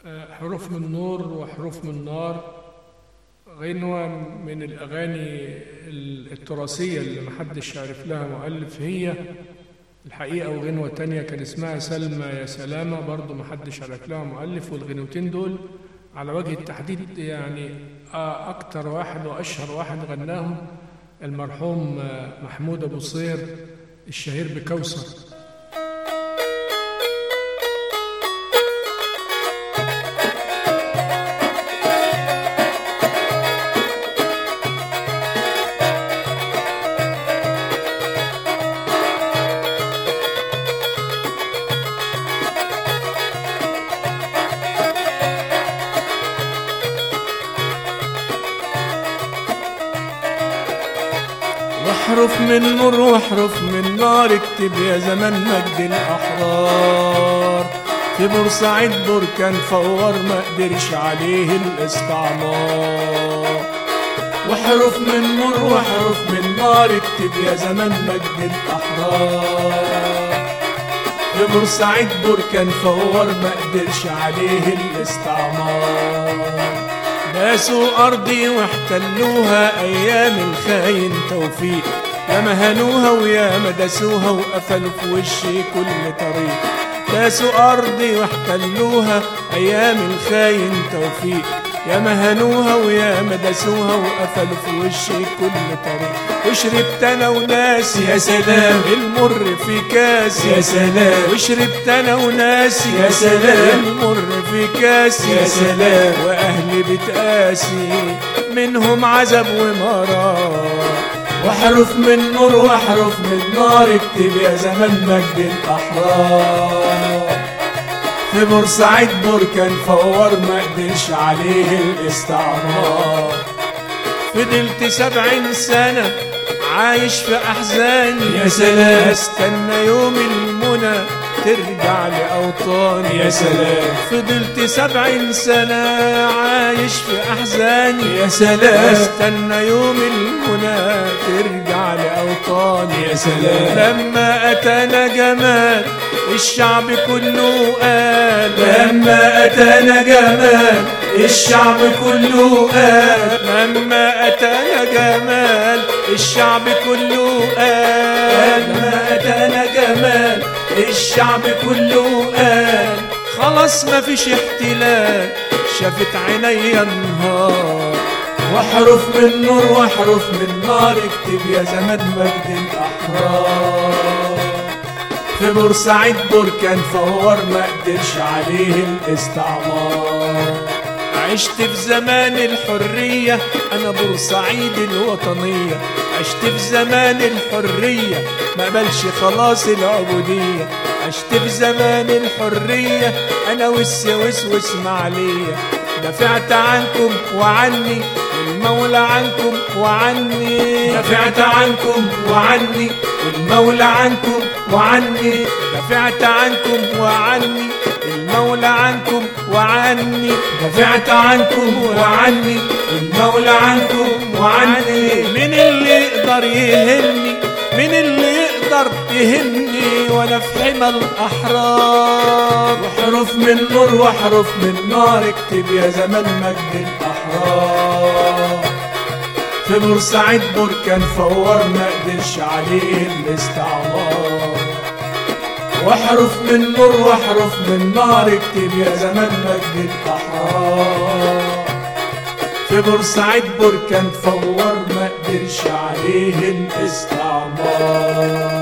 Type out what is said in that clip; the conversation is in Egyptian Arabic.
حروف من نور وحروف من نار غنوة من الأغاني التراثية اللي محدش عارف لها مؤلف هي الحقيقة وغنوة تانية كان اسمها سلمى يا سلامة برضو محدش عارف لها مؤلف والغنوتين دول على وجه التحديد يعني أكتر واحد وأشهر واحد غناهم المرحوم محمود أبو صير الشهير بكوثر واحرف من نور واحرف من نار اكتب يا زمان مجد الأحرار في بورسعيد بركان فور ما قدرش عليه الاستعمار واحرف من نور واحرف من نار اكتب يا زمان مجد الأحرار في بورسعيد بركان فور ما قدرش عليه الاستعمار داسوا أرضي واحتلوها أيام الخاين توفيق يا مهنوها ويا مدسوها وقفلوا في وشي كل طريق داسوا أرضي واحتلوها أيام الخاين توفيق يا مهنوها ويا مدسوها وقفلوا في وشي كل طريق وشربت انا وناس يا سلام المر في كاس يا سلام وشربت انا وناس يا سلام المر في كاس يا سلام واهلي بتقاسي منهم عذاب ومرار واحرف من نور واحرف من نار اكتب يا زمان مجد الأحرار في بورسعيد بركان فور ما قدرش عليه الاستعمار فضلت سبعين سنة عايش في أحزاني يا سلام. استنى يوم المنى ترجع لأوطاني يا سلام. فضلت سبعين سنة عايش في أحزاني يا سلام. استنى يوم المنى ترجع لأوطاني يا سلام. لما أتانا جمال الشعب كله قال لما أتانا جمال الشعب كله قال لما أتانا جمال الشعب كله قال لما أتانا جمال الشعب كله قال خلاص مفيش احتلال شافت عينيا النهار واحرف من نور واحرف من نار اكتب يا زمان مجد الأحرار في بورسعيد بركان فور ما قدرش عليه الاستعمار عشت في زمان الحرية أنا بورسعيد الوطنية عشت في زمان الحرية ما قبلش خلاص العبودية عشت في زمان الحرية أنا والسويس واسماعيلية دافعت عنكم وعني المولى عنكم وعني دافعت عنكم وعني المولى عنكم وعني دافعت عنكم وعني المولى عنكم وعني دافعت عنكم وعني المولى عنكم وعني مين اللي يقدر يهمني مين اللي يقدر يهمني وانا في حمى الاحرار واحرف من نور واحرف من نار اكتب يا زمان مجد الأحرار في بورسعيد بركان فور ما قدرش عليه الاستعمار واحرف من نور واحرف من نار اكتب يا زمان مجد الأحرار في بورسعيد بركان فور ما قدرش عليه الاستعمار